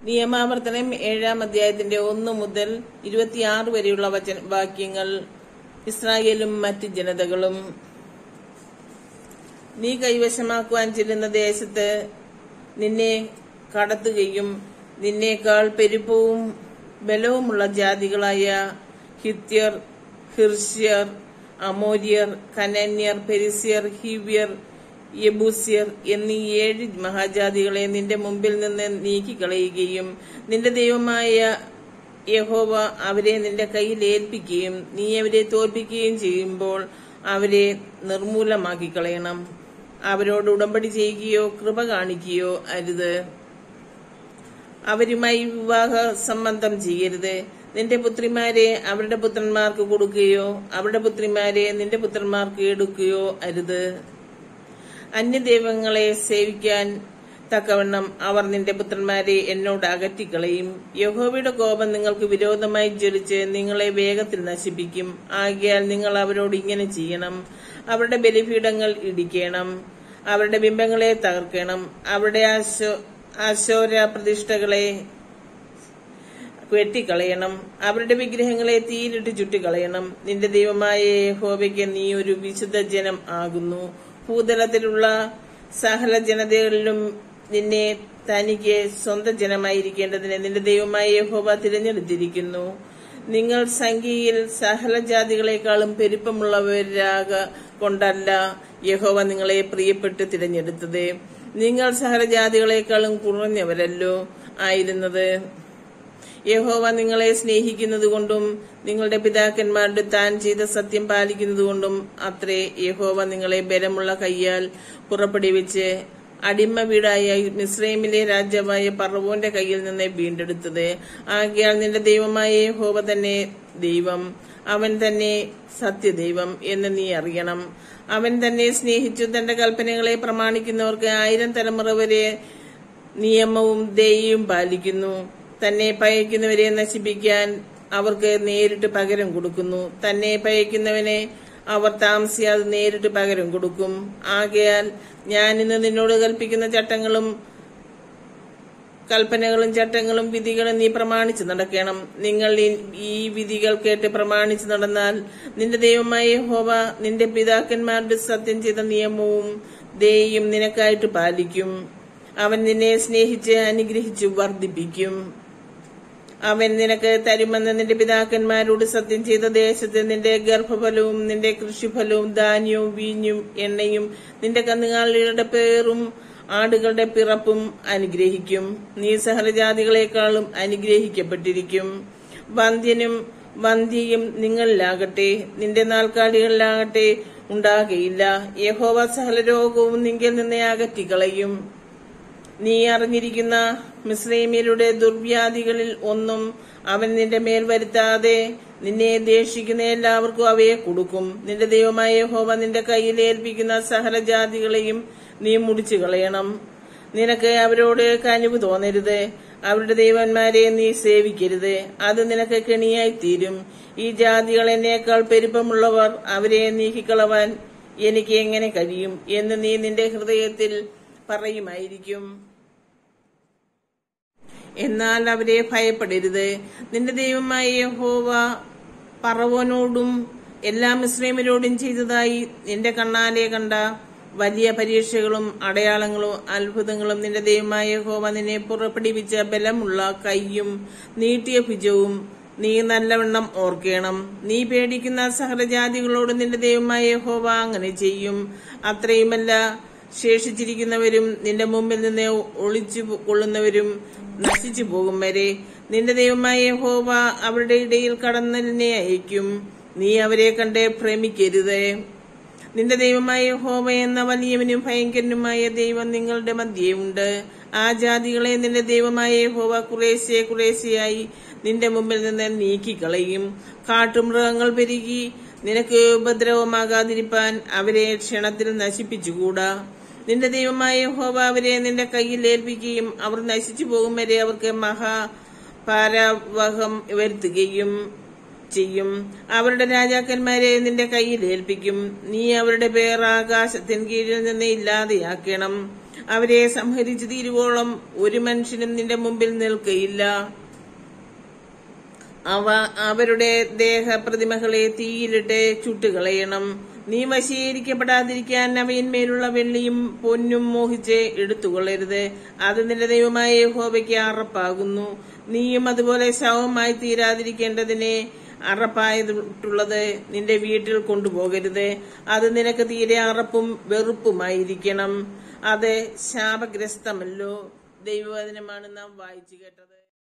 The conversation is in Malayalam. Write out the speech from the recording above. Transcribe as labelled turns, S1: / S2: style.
S1: നിയമാവർത്തനം ഏഴാം അധ്യായത്തിന്റെ ഒന്ന് മുതൽ ഇരുപത്തിയാറ് വരെയുള്ള വചന വാക്യങ്ങൾ ഇസ്രായേലും മറ്റ് ജനതകളും നീ കൈവശമാക്കുവാൻ ചെല്ലുന്ന ദേശത്ത് നിന്നെ കടത്തുകയും നിന്നേക്കാൾ പെരുപ്പവും ബലവുമുള്ള ജാതികളായ ഹിത്യർ ഹിർഷ്യർ അമോര്യർ കനന്യർ പെരിസ്യർ ഹിവ്യർ യബൂസ്യർ എന്നീ ഏഴ് മഹാജാതികളെ നിന്റെ മുമ്പിൽ നിന്ന് നീക്കിക്കളയുകയും നിന്റെ ദൈവമായ യഹോവ അവരെ നിന്റെ കയ്യിൽ ഏൽപ്പിക്കുകയും നീ അവരെ തോൽപ്പിക്കുകയും ചെയ്യുമ്പോൾ അവരെ നിർമൂലമാക്കി കളയണം അവരോട് ഉടമ്പടി ചെയ്യുകയോ കൃപ കാണിക്കുകയോ അരുത് അവരുമായി വിവാഹ സംബന്ധം ചെയ്യരുത് നിന്റെ പുത്രിമാരെ അവരുടെ പുത്രന്മാർക്ക് കൊടുക്കുകയോ അവരുടെ പുത്രിമാരെ നിന്റെ പുത്രന്മാർക്ക് എടുക്കുകയോ അരുത് അന്യദൈവങ്ങളെ സേവിക്കാൻ തക്കവണ്ണം അവർ നിന്റെ പുത്രന്മാരെ എന്നോട് അകറ്റിക്കളയും യഹോവയുടെ കോപം നിങ്ങൾക്ക് വിരോധമായി ജ്വലിച്ച് നിങ്ങളെ വേഗത്തിൽ നശിപ്പിക്കും ആകിയാൽ നിങ്ങൾ അവരോട് ഇങ്ങനെ ചെയ്യണം അവരുടെ ബലിപീഠങ്ങൾ ഇടിക്കണം അവരുടെ ബിംബങ്ങളെ തകർക്കണം അവരുടെ ആശോ ആശോര പ്രതിഷ്ഠകളെ വെട്ടിക്കളയണം അവരുടെ വിഗ്രഹങ്ങളെ തീയിലിട്ട് ചുട്ടിക്കളയണം നിന്റെ ദൈവമായ യഹോവയ്ക്ക് നീ ഒരു വിശുദ്ധ ജനം ആകുന്നു ഭൂതലത്തിലുള്ള സകല ജനതകളിലും നിന്നെ തനിക്ക് സ്വന്തം ജനമായിരിക്കേണ്ടതിന് നിന്റെ ദൈവമായ യഹോവ തിരഞ്ഞെടുത്തിരിക്കുന്നു നിങ്ങൾ സംഖ്യയിൽ സകല ജാതികളെക്കാളും പെരുപ്പമുള്ളവരാക കൊണ്ടല്ല യഹോവ നിങ്ങളെ പ്രിയപ്പെട്ട് തിരഞ്ഞെടുത്തത് നിങ്ങൾ സകല ജാതികളെക്കാളും കുറഞ്ഞവരല്ലോ ആയിരുന്നത് യഹോവ നിങ്ങളെ സ്നേഹിക്കുന്നത് കൊണ്ടും നിങ്ങളുടെ പിതാക്കന്മാരുടെ താൻ ചെയ്ത സത്യം പാലിക്കുന്നത് കൊണ്ടും അത്രേ യഹോവ നിങ്ങളെ ബലമുള്ള കയ്യാൽ പുറപ്പെടുവിച്ച് അടിമ വീടായ മിസ്രൈമിലെ രാജാവായ പറവോന്റെ കയ്യിൽ നിന്ന് വീണ്ടെടുത്തത് ആകയാൽ നിന്റെ ദൈവമായ യഹോവ തന്നെ ദൈവം അവൻ തന്നെ സത്യദൈവം എന്ന് നീ അറിയണം അവൻ തന്നെ സ്നേഹിച്ചു തന്റെ കൽപ്പനകളെ പ്രമാണിക്കുന്നവർക്ക് ആയിരം തലമുറ വരെ നിയമവും ദയയും പാലിക്കുന്നു തന്നെ പയക്കുന്നവരെ നശിപ്പിക്കാൻ അവർക്ക് നേരിട്ട് പകരം കൊടുക്കുന്നു തന്നെ പയക്കുന്നവനെ അവർ താമസിയാതെ നേരിട്ട് പകരം കൊടുക്കും ആകയാൽ ഞാൻ ഇന്ന് നിന്നോട് കൽപ്പിക്കുന്ന ചട്ടങ്ങളും കൽപ്പനകളും ചട്ടങ്ങളും വിധികളും നീ പ്രമാണിച്ചു നടക്കണം നിങ്ങൾ ഈ വിധികൾ കേട്ട് പ്രമാണിച്ചു നടന്നാൽ നിന്റെ ദൈവമായ ഹോവ നിന്റെ പിതാക്കന്മാരുടെ സത്യം ചെയ്ത നിയമവും ദയയും നിനക്കായിട്ട് പാലിക്കും അവൻ നിന്നെ സ്നേഹിച്ച് അനുഗ്രഹിച്ചു വർദ്ധിപ്പിക്കും അവൻ നിനക്ക് തരുമെന്ന് നിന്റെ പിതാക്കന്മാരോട് സത്യം ചെയ്ത ദേശത്ത് നിന്റെ ഗർഭഫലവും നിന്റെ കൃഷിഫലവും ധാന്യവും വീഞ്ഞും എണ്ണയും നിന്റെ കന്നുകാലികളുടെ പേറും ആടുകളുടെ പിറപ്പും അനുഗ്രഹിക്കും നീ സഹലജാതികളെക്കാളും അനുഗ്രഹിക്കപ്പെട്ടിരിക്കും വന്ധ്യനും വന്ധ്യയും നിങ്ങളിലാകട്ടെ നിന്റെ നാൽക്കാലികളിലാകട്ടെ ഉണ്ടാകയില്ല യഹോവ സകല രോഗവും നിങ്കിൽ നിന്നെ അകറ്റിക്കളയും നീ അറിഞ്ഞിരിക്കുന്ന മിശ്രൈമ്യരുടെ ദുർവ്യാധികളിൽ ഒന്നും അവൻ നിന്റെ മേൽ വരുത്താതെ നിന്നെ ദേഷിക്കുന്ന എല്ലാവർക്കും അവയെ കൊടുക്കും നിന്റെ ദൈവമായ ഹോവ നിന്റെ കയ്യിൽ ഏൽപ്പിക്കുന്ന സകല ജാതികളെയും നീ മുടിച്ചു കളയണം നിനക്ക് അവരോട് കനിവ് തോന്നരുത് അവരുടെ ദൈവന്മാരെ നീ സേവിക്കരുത് അത് നിനക്ക് കെണിയായി തീരും ഈ ജാതികൾ എന്നേക്കാൾ പെരുപ്പമുള്ളവർ അവരെ നീക്കിക്കളവാൻ എനിക്ക് എങ്ങനെ കഴിയും എന്ന് നീ നിന്റെ ഹൃദയത്തിൽ പറയുമായിരിക്കും എന്നാൽ അവരെ ഭയപ്പെടരുത് നിന്റെ ദൈവമായ യഹോവ പറവോനോടും എല്ലാ മിശ്രമിനോടും ചെയ്തതായി നിന്റെ കണ്ണാലെ കണ്ട വലിയ പരീക്ഷകളും അടയാളങ്ങളും അത്ഭുതങ്ങളും നിന്റെ ദൈവമായ യഹോവ നിന്നെ പുറപ്പെടുവിച്ച ബലമുള്ള കൈയും നീട്ടിയ ഭുജവും നീ നല്ലവണ്ണം ഓർക്കണം നീ പേടിക്കുന്ന സഹരജാതികളോട് നിന്റെ ദൈവമായ യഹോവ അങ്ങനെ ചെയ്യും അത്രയുമല്ല ശേഷിച്ചിരിക്കുന്നവരും നിന്റെ മുമ്പിൽ നിന്ന് ഒളിച്ചു കൊള്ളുന്നവരും നശിച്ചു പോകും വരെ നിന്റെ ദൈവമായ യഹോവ അവരുടെ ഇടയിൽ കടന്നലിനെ അയക്കും നീ അവരെ കണ്ട് ഭ്രമിക്കരുത് നിന്റെ ദൈവമായ യഹോവ എന്ന വലിയവനും ഭയങ്കരനുമായ ദൈവം നിങ്ങളുടെ മധ്യയുണ്ട് ആ ജാതികളെ നിന്റെ ദൈവമായ യഹോവ കുറേശ്ശെ കുറേശ്ശെയായി നിന്റെ മുമ്പിൽ നിന്ന് നീക്കിക്കളയും കാട്ടുമൃഗങ്ങൾ പെരുകി നിനക്ക് ഉപദ്രവമാകാതിരിപ്പാൻ അവരെ ക്ഷണത്തിൽ നശിപ്പിച്ചുകൂടാ നിന്റെ ദൈവമായ ഹോവ അവരെ നിന്റെ കയ്യിൽ ഏൽപ്പിക്കുകയും അവർ നശിച്ചു പോകും വരെ അവർക്ക് മഹാപാരവഹം വരുത്തുകയും ചെയ്യും അവരുടെ രാജാക്കന്മാരെ നിന്റെ കയ്യിൽ ഏൽപ്പിക്കും നീ അവരുടെ പേർ ആകാശത്തിന് കീഴിൽ നിന്ന് ഇല്ലാതെയാക്കണം അവരെ സംഹരിച്ചു തീരുവോളം ഒരു മനുഷ്യനും നിന്റെ മുമ്പിൽ നിൽക്കയില്ല അവ അവരുടെ ദേഹപ്രതിമകളെ തീയിലിട്ട് ചുട്ടുകളയണം നീ വശീകരിക്കപ്പെടാതിരിക്കാൻ അവയിന്മേലുള്ള വെള്ളിയും പൊന്നും മോഹിച്ച് എടുത്തുകൊള്ളരുത് അത് നിന്റെ ദൈവമായ യഹോവയ്ക്ക് അറപ്പാകുന്നു നീയും അതുപോലെ ശവമായി തീരാതിരിക്കേണ്ടതിനെ അറപ്പായിട്ടുള്ളത് നിന്റെ വീട്ടിൽ കൊണ്ടുപോകരുത് അത് നിനക്ക് തീരെ അറപ്പും വെറുപ്പുമായിരിക്കണം അത് ശാപഗ്രസ്തമല്ലോ ദൈവവചനമാണ് നാം വായിച്ചു കേട്ടത്